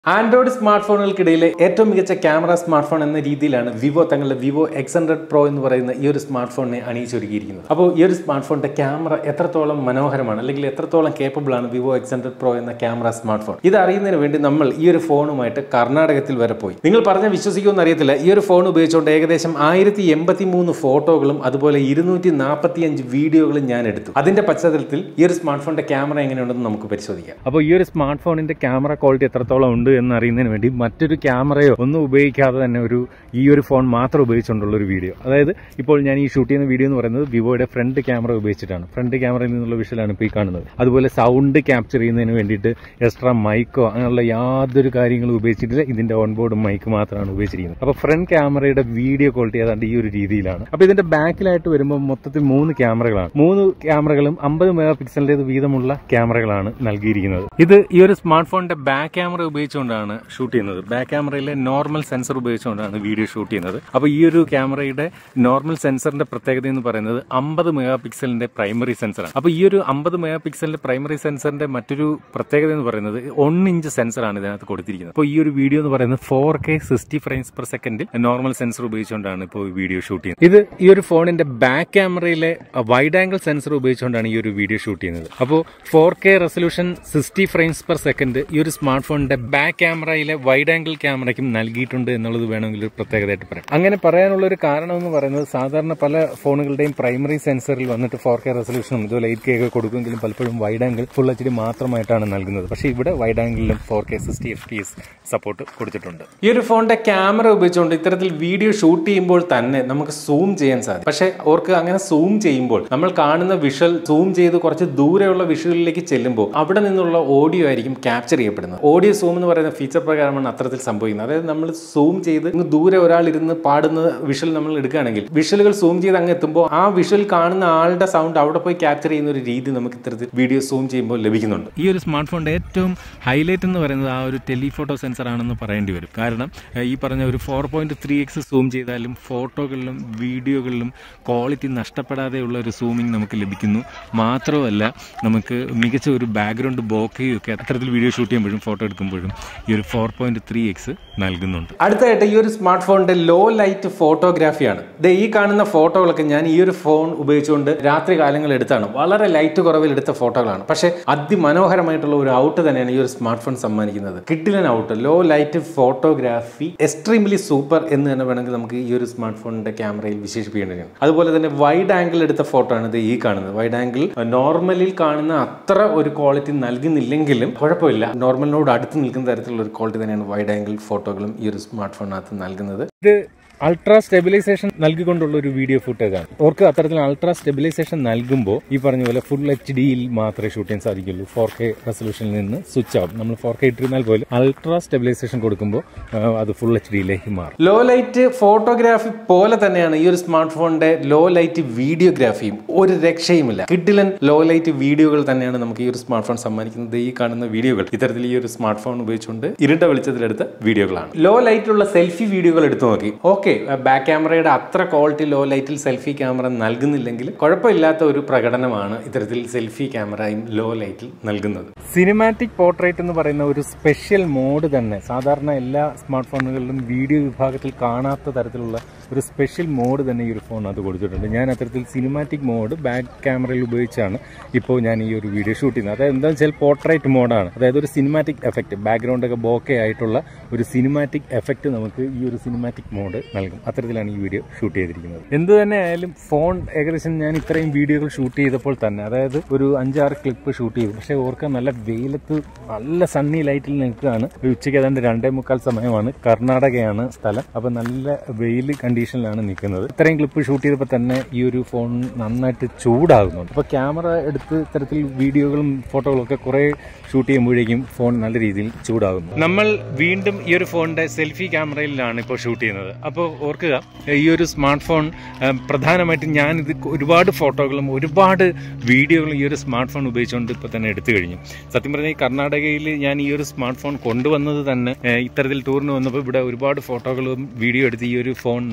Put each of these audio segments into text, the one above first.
Android smart ഫോണുകൾക്കിടയിലെ ഏറ്റവും മികച്ച camera smart phone എന്ന രീതിയിലാണ് വിവോ തങ്ങളുടെ വിവോ എക്സ് ഹൺഡ്രഡ് പ്രോ എന്ന് പറയുന്ന ഈ ഒരു സ്മാർട്ട് ഫോണിനെ അണിയിച്ചൊരുക്കിയിരിക്കുന്നത് അപ്പോൾ ഈ ഒരു സ്മാർട്ട് ഫോണിന്റെ ക്യാമറ എത്രത്തോളം മനോഹരമാണ് അല്ലെങ്കിൽ എത്രത്തോളം കേപ്പബിൾ ആണ് വിവോ എക്സ് ഹൺഡ്രഡ് പ്രോ എന്ന ക്യാമറ സ്മാർട്ട് ഫോൺ ഇത് അറിയുന്നതിന് വേണ്ടി നമ്മൾ ഈ ഒരു ഫോണുമായിട്ട് കർണാടകത്തിൽ വരെ പോയി നിങ്ങൾ പറഞ്ഞ വിശ്വസിക്കുമെന്ന് അറിയത്തില്ല ഈ ഒരു ഫോൺ ഉപയോഗിച്ചുകൊണ്ട് ഏകദേശം ആയിരത്തി എൺപത്തി മൂന്ന് ഫോട്ടോകളും അതുപോലെ ഇരുന്നൂറ്റി നാൽപ്പത്തി അഞ്ച് വീഡിയോകളും ഞാൻ എടുത്തു അതിന്റെ പശ്ചാത്തലത്തിൽ ഈ ഒരു സ്മാർട്ട് ഫോണിന്റെ ക്യാമറ എങ്ങനെയുണ്ടെന്ന് നമുക്ക് പരിശോധിക്കാം അപ്പോൾ ഈ ഒരു സ്മാർട്ട് ഫോണിന്റെ ക്യാമറ ക്വാളിറ്റി എത്രത്തോളം ഉണ്ട് എന്ന് അറിയുന്നതിന് വേണ്ടി മറ്റൊരു ക്യാമറയോ ഒന്നും ഉപയോഗിക്കാതെ തന്നെ ഒരു ഈ ഒരു ഫോൺ മാത്രം ഉപയോഗിച്ചുകൊണ്ടുള്ള ഒരു വീഡിയോ അതായത് ഇപ്പോൾ ഞാൻ ഈ ഷൂട്ട് ചെയ്യുന്ന വീഡിയോ എന്ന് പറയുന്നത് വിവോയുടെ ഫ്രണ്ട് ക്യാമറ ഉപയോഗിച്ചിട്ടാണ് ഫ്രണ്ട് ക്യാമറയിൽ നിന്നുള്ള വിഷലാണ് ഇപ്പോൾ ഈ കാണുന്നത് അതുപോലെ സൗണ്ട് ക്യാപ്ചർ ചെയ്യുന്നതിന് വേണ്ടിയിട്ട് എക്സ്ട്രാ മൈക്കോ അങ്ങനെയുള്ള യാതൊരു കാര്യങ്ങളും ഉപയോഗിച്ചിട്ടില്ല ഇതിന്റെ ഓൺബോർഡ് മൈക്ക് മാത്രമാണ് ഉപയോഗിച്ചിരിക്കുന്നത് അപ്പോൾ ഫ്രണ്ട് ക്യാമറയുടെ വീഡിയോ ക്വാളിറ്റി ഏതാണ്ട് ഈ ഒരു രീതിയിലാണ് അപ്പോൾ ഇതിന്റെ ബാക്കിലായിട്ട് വരുമ്പോൾ മൊത്തത്തിൽ മൂന്ന് ക്യാമറകളാണ് മൂന്ന് ക്യാമറകളും അമ്പത് മെഗാ പിക്സലിന്റെ വീതമുള്ള ക്യാമറകളാണ് നൽകിയിരിക്കുന്നത് ഇത് ഈ ഒരു സ്മാർട്ട് ഫോണിന്റെ ബാക്ക് ക്യാമറ ഉപയോഗിച്ചുകൊണ്ടാണ് ഷൂട്ട് ചെയ്യുന്നത് ബാക്ക് ക്യാമറയിലെ നോർമൽ സെൻസർ ഉപയോഗിച്ചുകൊണ്ടാണ് വീഡിയോ ഷൂട്ട് ചെയ്യുന്നത് അപ്പോൾ ഈ ഒരു ക്യാമറയുടെ നോർമൽ സെൻസറിന്റെ പ്രത്യേകത എന്ന് പറയുന്നത് അമ്പത് മെഗാ പിക്സലിന്റെ പ്രൈമറി സെൻസറാണ് അപ്പോൾ ഈ ഒരു അമ്പത് മെഗാ പിക്സലിന്റെ പ്രൈമറി സെൻസറിന്റെ മറ്റൊരു പ്രത്യേകത എന്ന് പറയുന്നത് വൺ ഇഞ്ച് സെൻസറാണ് ഇതിനകത്ത് കൊടുത്തിരിക്കുന്നത് അപ്പോൾ ഈ ഒരു വീഡിയോ എന്ന് പറയുന്നത് four K sixty frames per സെക്കൻഡിൽ നോർമൽ സെൻസർ ഉപയോഗിച്ചുകൊണ്ടാണ് ഇപ്പോൾ വീഡിയോ ഷൂട്ട് ചെയ്യുന്നത് ഇത് ഈ ഒരു ഫോണിന്റെ ബാക്ക് ക്യാമറയിലെ വൈഡ് ആംഗിൾ സെൻസർ ഉപയോഗിച്ചുകൊണ്ടാണ് ഈ ഒരു വീഡിയോ ഷൂട്ട് ചെയ്യുന്നത് അപ്പോൾ four K resolution sixty frames per second ഈ ഒരു സ്മാർട്ട് ഫോണിന്റെ ബാക്ക് ക്യാമറയിലെ വൈഡ് ആംഗിൾ ക്യാമറയ്ക്കും നൽകിയിട്ടുണ്ട് എന്നുള്ളത് വേണമെങ്കിൽ ഒരു പ്രത്യേകതയായിട്ട് പറയാം അങ്ങനെ പറയാനുള്ള ഒരു കാരണം എന്ന് പറയുന്നത് സാധാരണ പല ഫോണുകളുടെയും പ്രൈമറി സെൻസറിൽ വന്നിട്ട് ഫോർ കെ റെസൊല്യൂഷനും ഇതുപോലെ എയ്റ്റ് കെ ഒക്കെ കൊടുക്കുമെങ്കിലും പലപ്പോഴും wide angle full H D മാത്രമായിട്ടാണ് നൽകുന്നത് പക്ഷേ ഇവിടെ വൈഡ് ആംഗിളിലും four K sixty F P S support കൊടുത്തിട്ടുണ്ട് ഈ ഒരു ഫോണിന്റെ ക്യാമറ ഉപയോഗിച്ചുകൊണ്ട് ഇത്തരത്തിൽ വീഡിയോ ഷൂട്ട് ചെയ്യുമ്പോൾ തന്നെ നമുക്ക് സൂം ചെയ്യാൻ സാധിക്കും പക്ഷേ അവർക്ക് അങ്ങനെ സൂം ചെയ്യുമ്പോൾ നമ്മൾ കാണുന്ന വിഷ്വൽ സൂം ചെയ്ത് കുറച്ച് ദൂരെയുള്ള വിഷ്വലിലേക്ക് ചെല്ലുമ്പോൾ അവിടെ നിന്നുള്ള ഓഡിയോ ആയിരിക്കും ക്യാപ്ചർ ചെയ്യപ്പെടുന്നത് ഓഡിയോ സൂം എന്ന് പറയുന്ന ഫീച്ചർ പ്രകാരമാണ് അത്തരത്തിൽ സംഭവിക്കുന്നത് അതായത് നമ്മൾ സൂം ചെയ്ത് ഇങ്ങ് ദൂരെ ഒരാൾ ഇരുന്ന് പാടുന്ന വിഷ്വൽ നമ്മൾ എടുക്കുകയാണെങ്കിൽ വിഷ്വലുകൾ സൂം ചെയ്ത് അങ്ങ് എത്തുമ്പോൾ ആ വിഷ്വൽ കാണുന്ന ആളുടെ സൗണ്ട് അവിടെ പോയി ക്യാപ്ചർ ചെയ്യുന്ന ഒരു രീതി നമുക്ക് ഇത്തരത്തിൽ വീഡിയോ സൂം ചെയ്യുമ്പോൾ ലഭിക്കുന്നുണ്ട് ഈ ഒരു സ്മാർട്ട് ഫോണിന്റെ ഏറ്റവും ഹൈലൈറ്റ് എന്ന് പറയുന്നത് ആ ഒരു ടെലിഫോട്ടോ സെൻസർ ആണെന്ന് പറയേണ്ടി വരും കാരണം ഏഹ്, ഈ പറഞ്ഞ ഒരു four point three X zoom ചെയ്താലും ഫോട്ടോകളിലും വീഡിയോകളിലും ക്വാളിറ്റി നഷ്ടപ്പെടാതെയുള്ള ഒരു സൂമിങ് നമുക്ക് ലഭിക്കുന്നു മാത്രമല്ല നമുക്ക് മികച്ച ഒരു ബാക്ക്ഗ്രൗണ്ട് ബോക്കയും ഒക്കെ അത്തരത്തിൽ വീഡിയോ ഷൂട്ട് ചെയ്യുമ്പോഴും ഫോട്ടോ എടുക്കുമ്പോഴും ഈ ഒരു ഫോർ പോയിന്റ് ത്രീ എക്സ് നൽകുന്നുണ്ട് അടുത്തായിട്ട് ഈ ഒരു സ്മാർട്ട് ഫോണിന്റെ ലോ ലൈറ്റ് ഫോട്ടോഗ്രാഫിയാണ് ദേ ഈ കാണുന്ന ഫോട്ടോകളൊക്കെ ഞാൻ ഈ ഒരു ഫോൺ ഉപയോഗിച്ചുകൊണ്ട് രാത്രി കാലങ്ങൾ എടുത്താണ് വളരെ ലൈറ്റ് കുറവിൽ എടുത്ത ഫോട്ടോകളാണ് പക്ഷേ അതിമനോഹരമായിട്ടുള്ള ഒരു ഔട്ട് തന്നെയാണ് ഈ ഒരു സ്മാർട്ട് ഫോൺ സമ്മാനിക്കുന്നത് കിഡിലൻ out low light photography extremely super എന്ന് തന്നെ വേണമെങ്കിൽ നമുക്ക് ഈ ഒരു സ്മാർട്ട് ഫോണിന്റെ ക്യാമറയിൽ വിശേഷിപ്പിക്കേണ്ടതാണ് അതുപോലെ തന്നെ വൈഡ് ആംഗിൾ എടുത്ത ഫോട്ടോ ആണ് ഇത് ഈ കാണുന്നത് വൈഡ് ആംഗിൾ നോർമലിൽ കാണുന്ന അത്ര ഒരു ക്വാളിറ്റി നൽകുന്നില്ലെങ്കിലും കുഴപ്പമില്ല നോർമലിനോട് അടുത്ത് നിൽക്കുന്ന തരത്തിലുള്ള ഒരു ക്വാളിറ്റി തന്നെയാണ് വൈഡ് ആംഗിൾ ഫോട്ടോകളും ഈ ഒരു സ്മാർട്ട് ഫോണിനകത്ത് നൽകുന്നത് ഇത് അൾട്രാ സ്റ്റെബിലൈസേഷൻ നൽകിക്കൊണ്ടുള്ള ഒരു വീഡിയോ ഫുട്ടേജ് ആണ് അവർക്ക് അത്തരത്തിൽ അൾട്രാ സ്റ്റെബിലൈസേഷൻ നൽകുമ്പോൾ ഈ പറഞ്ഞ പോലെ ഫുൾ എച്ച് ഡിയിൽ മാത്രമേ ഷൂട്ട് ചെയ്യാൻ സാധിക്കുള്ളൂ ഫോർ കെ റെസൊല്യൂഷനിൽ നിന്ന് സ്വിച്ച് ആവും നമ്മൾ ഫോർ കെ ഇട്ടിരുന്നാൽ പോലും അൾട്രാ സ്റ്റെബിലൈസേഷൻ കൊടുക്കുമ്പോൾ ആ, അത് ഫുൾ എച്ച് ഡിയിലേക്ക് മാറും ലോ ലൈറ്റ് ഫോട്ടോഗ്രാഫി പോലെ തന്നെയാണ് ഈ ഒരു സ്മാർട്ട് ഫോണിന്റെ ലോ ലൈറ്റ് വീഡിയോഗ്രാഫിയും ഒരു രക്ഷയുമില്ല കിഡിലൻ ലോ ലൈറ്റ് വീഡിയോകൾ തന്നെയാണ് നമുക്ക് ഈ ഒരു സ്മാർട്ട് ഫോൺ സമ്മാനിക്കുന്നത് ഈ കാണുന്ന വീഡിയോകൾ ഇത്തരത്തിൽ ഈ ഒരു സ്മാർട്ട് ഫോൺ ഉപയോഗിച്ചുകൊണ്ട് ഇരുണ്ട വെളിച്ചത്തിലെടുത്ത വീഡിയോകളാണ് ലോ ലൈറ്റുള്ള സെൽഫി വീഡിയോകൾ എടുത്തു നോക്കി ഓക്കെ ബാക്ക് ക്യാമറയുടെ അത്ര ക്വാളിറ്റി ലോ ലൈറ്റിൽ സെൽഫി ക്യാമറ നൽകുന്നില്ലെങ്കിലും കുഴപ്പമില്ലാത്ത ഒരു പ്രകടനമാണ് ഇത്തരത്തിൽ സെൽഫി ക്യാമറയും ലോ ലൈറ്റിൽ നൽകുന്നത് സിനിമാറ്റിക് പോർട്രേറ്റ് എന്ന് പറയുന്ന ഒരു സ്പെഷ്യൽ മോഡ് തന്നെ സാധാരണ എല്ലാ സ്മാർട്ട് ഫോണുകളിലും വീഡിയോ വിഭാഗത്തിൽ കാണാത്ത തരത്തിലുള്ള ഒരു സ്പെഷ്യൽ മോഡ് തന്നെ ഈ ഒരു ഫോൺ അത് കൊടുത്തിട്ടുണ്ട് ഞാൻ അത്തരത്തിൽ സിനിമാറ്റിക് മോഡ് ബാക്ക് ക്യാമറയിൽ ഉപയോഗിച്ചാണ് ഇപ്പോൾ ഞാൻ ഈ ഒരു വീഡിയോ ഷൂട്ട് ചെയ്യുന്നത് അതായത് എന്താണെന്ന് വെച്ചാൽ പോർട്രേറ്റ് മോഡാണ് അതായത് ഒരു സിനിമാറ്റിക് എഫക്റ്റ് ബാക്ക്ഗ്രൗണ്ട് ഒക്കെ ബോക്കെ ആയിട്ടുള്ള ഒരു സിനിമാറ്റിക് എഫക്റ്റ് നമുക്ക് ഈ ഒരു സിനിമാറ്റിക് മോഡ് നൽകും അത്തരത്തിലാണ് ഈ വീഡിയോ ഷൂട്ട് ചെയ്തിരിക്കുന്നത് എന്ത് തന്നെ ആയാലും ഫോൺ ഏകദേശം ഞാൻ ഇത്രയും വീഡിയോകൾ ഷൂട്ട് ചെയ്തപ്പോൾ തന്നെ അതായത് ഒരു അഞ്ചാറ് ക്ലിപ്പ് ഷൂട്ട് ചെയ്തു പക്ഷേ ഓർക്കാൻ നല്ല വെയിലത്ത് നല്ല സണ്ണി ലൈറ്റിൽ നിൽക്കുകയാണ് ഒരു ഉച്ചയ്ക്ക് ഏതാണ്ട് രണ്ടേ മുക്കാൽ സമയമാണ് കർണാടകയാണ് സ്ഥലം അപ്പൊ നല്ല വെയിൽ കണ്ടീഷനിലാണ് നിൽക്കുന്നത് ഇത്രയും ക്ലിപ്പ് ഷൂട്ട് ചെയ്തപ്പോൾ തന്നെ ഈ ഒരു ഫോൺ നന്നായിട്ട് ചൂടാകുന്നുണ്ട് അപ്പൊ ക്യാമറ എടുത്ത് ഇത്തരത്തിൽ വീഡിയോകളും ഫോട്ടോകളും ഒക്കെ കുറെ ഷൂട്ട് ചെയ്യുമ്പോഴേക്കും ഫോൺ നല്ല രീതിയിൽ ചൂടാകുന്നു നമ്മൾ വീണ്ടും ഈ ഒരു ഫോണിന്റെ സെൽഫി ക്യാമറയിലാണ് ഇപ്പോൾ ഷൂട്ട് ചെയ്യുന്നത് അപ്പോൾ ഓർക്കുക ഈ ഒരു സ്മാർട്ട് ഫോൺ ഏഹ്, പ്രധാനമായിട്ടും ഞാൻ ഇത് ഒരുപാട് ഫോട്ടോകളും ഒരുപാട് വീഡിയോകളും ഈ ഒരു സ്മാർട്ട് ഫോൺ ഉപയോഗിച്ചുകൊണ്ട് ഇപ്പോൾ തന്നെ എടുത്തു കഴിഞ്ഞു സത്യം പറഞ്ഞാൽ ഈ കർണാടകയിൽ ഞാൻ ഈ ഒരു സ്മാർട്ട് ഫോൺ കൊണ്ടുവന്നത് തന്നെ ഏഹ്, ഇത്തരത്തിൽ ടൂറിന് വന്നപ്പോൾ ഇവിടെ ഒരുപാട് ഫോട്ടോകളും വീഡിയോ എടുത്ത് ഈ ഒരു ഫോൺ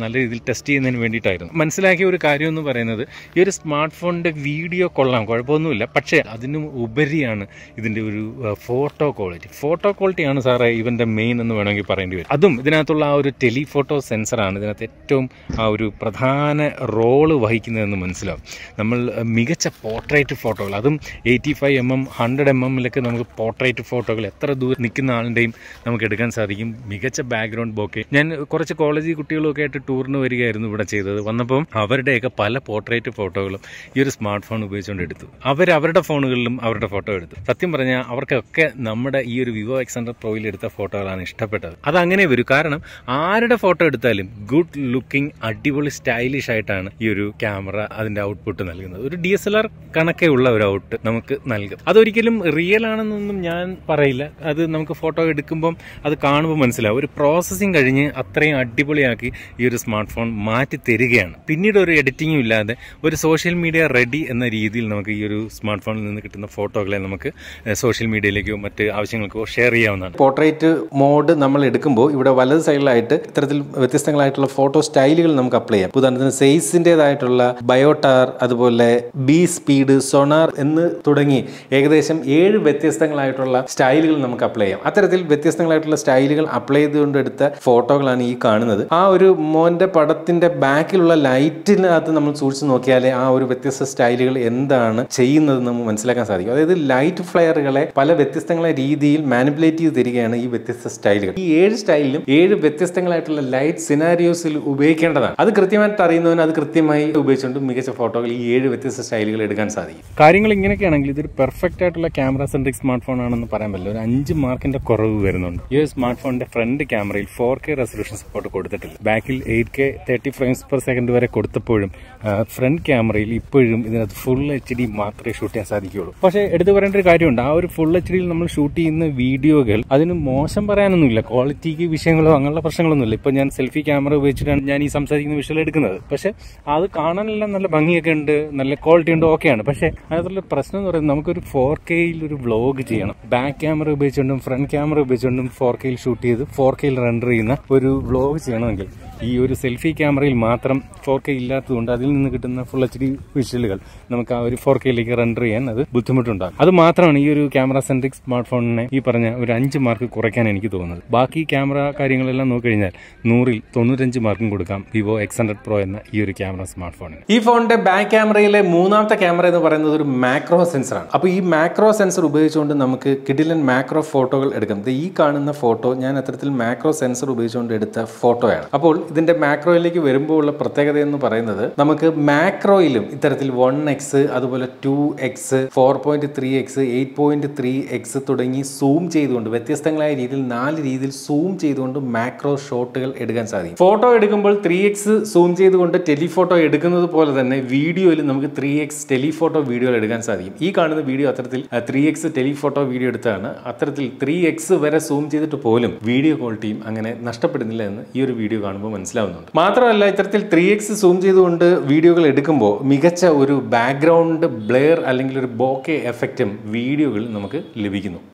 നല്ല രീതിയിൽ ടെസ്റ്റ് ചെയ്യുന്നതിന് വേണ്ടിയിട്ടായിരുന്നു മനസ്സിലാക്കിയ ഒരു കാര്യം എന്ന് പറയുന്നത് ഈ ഒരു സ്മാർട്ട് ഫോണിൻ്റെ വീഡിയോ കൊള്ളാം കുഴപ്പമൊന്നുമില്ല പക്ഷേ അതിനും ഉപരിയാണ് ഇതിൻ്റെ ഒരു ഫോട്ടോ ക്വാളിറ്റി ഫോട്ടോ ക്വാളിറ്റിയാണ് സാറേ ഇവൻ്റെ മെയിൻ എന്ന് വേണമെങ്കിൽ പറയേണ്ടി വരും അതും ഇതിനകത്തുള്ള ആ ഒരു ടെലിഫോട്ടോ സെൻസറാണ് ഇതിനകത്ത് ഏറ്റവും ആ ഒരു പ്രധാന റോള് വഹിക്കുന്നതെന്ന് മനസ്സിലാവും നമ്മൾ അഹ്, മികച്ച പോർട്രേറ്റ് ഫോട്ടോകൾ അതും eighty five M M hundred M എമ്മിലൊക്കെ നമുക്ക് പോർട്രേറ്റ് ഫോട്ടോകൾ എത്ര ദൂരം നിൽക്കുന്ന ആളുടെയും നമുക്ക് എടുക്കാൻ സാധിക്കും മികച്ച ബാക്ക്ഗ്രൗണ്ട് ബോക്കെ ഞാൻ കുറച്ച് കോളേജ് കുട്ടികളൊക്കെ ആയിട്ട് ടൂറിന് വരികയായിരുന്നു ഇവിടെ ചെയ്തത് വന്നപ്പോൾ അവരുടെയൊക്കെ പല പോർട്രേറ്റ് ഫോട്ടോകളും ഈ ഒരു സ്മാർട്ട് ഫോൺ ഉപയോഗിച്ചുകൊണ്ട് എടുത്തു അവർ അവരുടെ ഫോണുകളിലും അവരുടെ ഫോട്ടോ എടുത്തു സത്യം പറഞ്ഞാൽ അവർക്കൊക്കെ നമ്മുടെ ഈ ഒരു വിവോ എക്സ് ഹൺഡ്രഡ് പ്രോയിൽ എടുത്ത ഫോട്ടോകളാണ് ഇഷ്ടപ്പെട്ടത് അത് അങ്ങനെ വരും കാരണം ആരുടെ ഫോട്ടോ എടുത്താലും ഗുഡ് ലുക്കിംഗ് അടിപൊളി സ്റ്റൈലിഷ് ആയിട്ടാണ് ഈ ഒരു ക്യാമറ അതിന്റെ ഔട്ട്പുട്ട് നൽകുന്നത് ഒരു ഡി എസ് എൽ ആർ കണക്കേ ഉള്ള ഒരു ഔട്ട് നമുക്ക് നൽകും അതൊരിക്കലും റിയൽ ആണെന്നൊന്നും ഞാൻ പറയില്ല അത് നമുക്ക് ഫോട്ടോ എടുക്കുമ്പം അത് കാണുമ്പോൾ മനസ്സിലാവും ഒരു പ്രോസസ്സിങ് കഴിഞ്ഞ് അത്രയും അടിപൊളിയാക്കി ഈ ഒരു സ്മാർട്ട് ഫോൺ മാറ്റി തരികയാണ് പിന്നീട് ഒരു എഡിറ്റിംഗും ഇല്ലാതെ ഒരു സോഷ്യൽ മീഡിയ റെഡി എന്ന രീതിയിൽ നമുക്ക് ഈ ഒരു സ്മാർട്ട് ഫോണിൽ നിന്ന് കിട്ടുന്ന ഫോട്ടോകളെ നമുക്ക് സോഷ്യൽ മീഡിയയിലേക്കോ മറ്റ് ആവശ്യങ്ങൾക്കോ ഷെയർ ചെയ്യാവുന്നതാണ് പോർട്രേറ്റ് മോഡ് നമ്മൾ എടുക്കുമ്പോൾ ഇവിടെ വലത് സൈഡിലായിട്ട് ഇത്തരത്തിൽ വ്യത്യസ്തങ്ങളായിട്ടുള്ള ഫോട്ടോ സ്റ്റൈലുകൾ നമുക്ക് അപ്ലൈ ചെയ്യാം ഉദാഹരണത്തിന് സെയ്സിൻ്റെതായിട്ടുള്ള ബയോട്ടാർ അതുപോലെ ബി സ്പീഡ് സൊണാർ എന്ന് തുടങ്ങി ഏകദേശം ഏഴ് വ്യത്യസ്തങ്ങളായിട്ടുള്ള സ്റ്റൈലുകൾ നമുക്ക് അപ്ലൈ ചെയ്യാം അത്തരത്തിൽ വ്യത്യസ്തങ്ങളായിട്ടുള്ള സ്റ്റൈലുകൾ അപ്ലൈ ചെയ്തുകൊണ്ട് എടുത്ത ഫോട്ടോകളാണ് ഈ കാണുന്നത് ആ ഒരു മോന്റെ പടത്തിന്റെ ബാക്കിലുള്ള ലൈറ്റിനകത്ത് നമ്മൾ സൂക്ഷിച്ച് നോക്കിയാലേ ആ ഒരു വ്യത്യസ്ത സ്റ്റൈലുകൾ എന്താണ് ചെയ്യുന്നത് നമുക്ക് മനസ്സിലാക്കാൻ സാധിക്കും അതായത് ലൈറ്റ് ഫ്ലെയറുകളെ പല വ്യത്യസ്തങ്ങളായ രീതിയിൽ മാനിപ്പുലേറ്റ് ചെയ്ത് തരികയാണ് ഈ വ്യത്യസ്ത സ്റ്റൈലുകൾ ഈ ഏഴ് സ്റ്റൈലിലും ഏഴ് വ്യത്യസ്തങ്ങളായിട്ടുള്ള ലൈറ്റ് സിനാരിയോസിൽ ഉപയോഗിക്കേണ്ടതാണ് അത് കൃത്യമായിട്ട് അറിയുന്നവന് അത് കൃത്യമായി ഉപയോഗിച്ചുകൊണ്ട് മികച്ച ഫോട്ടോകൾ ഈ ഏഴ് വ്യത്യസ്ത സ്റ്റൈലുകൾ എടുക്കാൻ സാധിക്കും കാര്യങ്ങൾ ഇങ്ങനെയൊക്കെയാണെങ്കിൽ ഇതൊരു പെർഫെക്റ്റ് ആയിട്ടുള്ള ക്യാമറ സെൻട്രിക് സ്മാർട്ട് ഫോൺ ആണെന്ന് പറയാൻ പറ്റില്ല ഒരു അഞ്ച് മാർക്കിന്റെ കുറവ് വരുന്നുണ്ട് ഈ ഒരു സ്മാർട്ട് ഫോണിന്റെ ഫ്രണ്ട് ക്യാമറയിൽ ഫോർ കെ റെസൊല്യൂഷൻ സപ്പോർട്ട് കൊടുത്തിട്ടില്ല ബാക്കിൽ eight K thirty frames per second വരെ കൊടുത്തപ്പോഴും ഫ്രണ്ട് ക്യാമറയിൽ ഇപ്പോഴും ഇതിനകത്ത് ഫുൾ എച്ച് ഡി മാത്രമേ ഷൂട്ട് ചെയ്യാൻ സാധിക്കുകയുള്ളൂ പക്ഷേ എടുത്തു പറയേണ്ട ഒരു കാര്യമുണ്ട് ആ ഒരു ഫുൾ എച്ച് ഡിയിൽ നമ്മൾ ഷൂട്ട് ചെയ്യുന്ന വീഡിയോകൾ അതിന് മോശം പറയാനൊന്നുമില്ല ക്വാളിറ്റിക്ക് വിഷയങ്ങളോ അങ്ങനെയുള്ള പ്രശ്നങ്ങളൊന്നുമില്ല ഇപ്പൊ ഞാൻ സെൽഫി ക്യാമറ ഉപയോഗിച്ചിട്ടാണ് ഞാൻ ഈ സംസാരിക്കുന്ന വിഷയം എടുക്കുന്നത് പക്ഷെ അത് കാണാനെല്ലാം നല്ല ഭംഗിയൊക്കെ ഉണ്ട് നല്ല ക്വാളിറ്റി ഉണ്ട് ഓക്കെയാണ് പക്ഷെ അതിനകത്തുള്ള പ്രശ്നം എന്ന് പറയുന്നത് നമുക്കൊരു ഫോർ കെയിൽ ഒരു വ്ലോഗ് ചെയ്യണം ബാക്ക് ക്യാമറ ഉപയോഗിച്ചുകൊണ്ടും ഫ്രണ്ട് ക്യാമറ ഉപയോഗിച്ചുകൊണ്ടും ഫോർ കെയിൽ ഷൂട്ട് ചെയ്ത് ഫോർ കെയിൽ റെൻഡർ ചെയ്യുന്ന ഒരു വ്ലോഗ് ചെയ്യണമെങ്കിൽ ഈ ഒരു സെൽഫി ക്യാമറയിൽ മാത്രം ഫോർ കെ ഇല്ലാത്തതുകൊണ്ട് അതിൽ നിന്ന് കിട്ടുന്ന ഫുൾ എച്ച് ഡി വിഷ്വലുകൾ നമുക്ക് ആ ഒരു ഫോർ കെയിലേക്ക് റെൻഡർ ചെയ്യാൻ അത് ബുദ്ധിമുട്ടുണ്ടാകും അത് മാത്രമാണ് ഈ ഒരു ക്യാമറ സെൻട്രിക് സ്മാർട്ട് ഫോണിനെ ഈ പറഞ്ഞ ഒരു അഞ്ച് മാർക്ക് കുറയ്ക്കാൻ എനിക്ക് തോന്നുന്നത് ബാക്കി ക്യാമറ കാര്യങ്ങളെല്ലാം നോക്കിക്കഴിഞ്ഞാൽ നൂറിൽ തൊണ്ണൂറ്റഞ്ച് മാർക്കും കൊടുക്കാം വിവോ എക്സ് ഹൺഡ്രഡ് പ്രോ എന്ന ഈ ഒരു ക്യാമറ സ്മാർട്ട് ഫോണിന് ഈ ഫോണിന്റെ ബാക്ക് ക്യാമറയിലെ മൂന്നാമത്തെ ക്യാമറ എന്ന് പറയുന്നത് ഒരു മാക്രോ സെൻസറാണ് അപ്പോൾ ഈ മാക്രോ സെൻസർ ഉപയോഗിച്ചുകൊണ്ട് നമുക്ക് കിഡിലൻ മാക്രോ ഫോട്ടോകൾ എടുക്കാം ഇത് ഈ കാണുന്ന ഫോട്ടോ ഞാൻ അത്തരത്തിൽ മാക്രോ സെൻസർ ഉപയോഗിച്ചുകൊണ്ട് എടുത്ത ഫോട്ടോയാണ് അപ്പോൾ ഇതിന്റെ മാക്രോയിലേക്ക് വരുമ്പോൾ ഉള്ള പ്രത്യേകത എന്ന് പറയുന്നത് നമുക്ക് മാക്രോയിലും ഇത്തരത്തിൽ വൺ എക്സ് അതുപോലെ two X four point three X eight point three X തുടങ്ങി സൂം ചെയ്തുകൊണ്ട് വ്യത്യസ്തങ്ങളായ രീതിയിൽ നാല് രീതിയിൽ സൂം ചെയ്തുകൊണ്ട് മാക്രോ ഷോട്ടുകൾ എടുക്കാൻ സാധിക്കും ഫോട്ടോ എടുക്കുമ്പോൾ ത്രീ എക്സ് സൂം ചെയ്തുകൊണ്ട് ടെലിഫോട്ടോ എടുക്കുന്നത് പോലെ തന്നെ വീഡിയോയിൽ നമുക്ക് ത്രീ എക്സ് ടെലിഫോട്ടോ വീഡിയോ എടുക്കാൻ സാധിക്കും ഈ കാണുന്ന വീഡിയോ അത്തരത്തിൽ ത്രീ എക്സ് ടെലിഫോട്ടോ വീഡിയോ എടുത്താണ് അത്തരത്തിൽ ത്രീ എക്സ് വരെ സൂം ചെയ്തിട്ട് പോലും വീഡിയോ ക്വാളിറ്റിയും അങ്ങനെ നഷ്ടപ്പെടുന്നില്ല എന്ന് ഈ ഒരു വീഡിയോ കാണുമ്പോൾ മനസ്സിലാവുന്നുണ്ട് മാത്രമല്ല ഇത്തരത്തിൽ ത്രീ എക്സ് സൂം ചെയ്തുകൊണ്ട് വീഡിയോകൾ എടുക്കുമ്പോൾ മികച്ച ഒരു ബാക്ക്ഗ്രൗണ്ട് ബ്ലെയർ അല്ലെങ്കിൽ ഒരു ബോക്കെ എഫക്റ്റും വീഡിയോകളിൽ നമുക്ക് ലഭിക്കുന്നു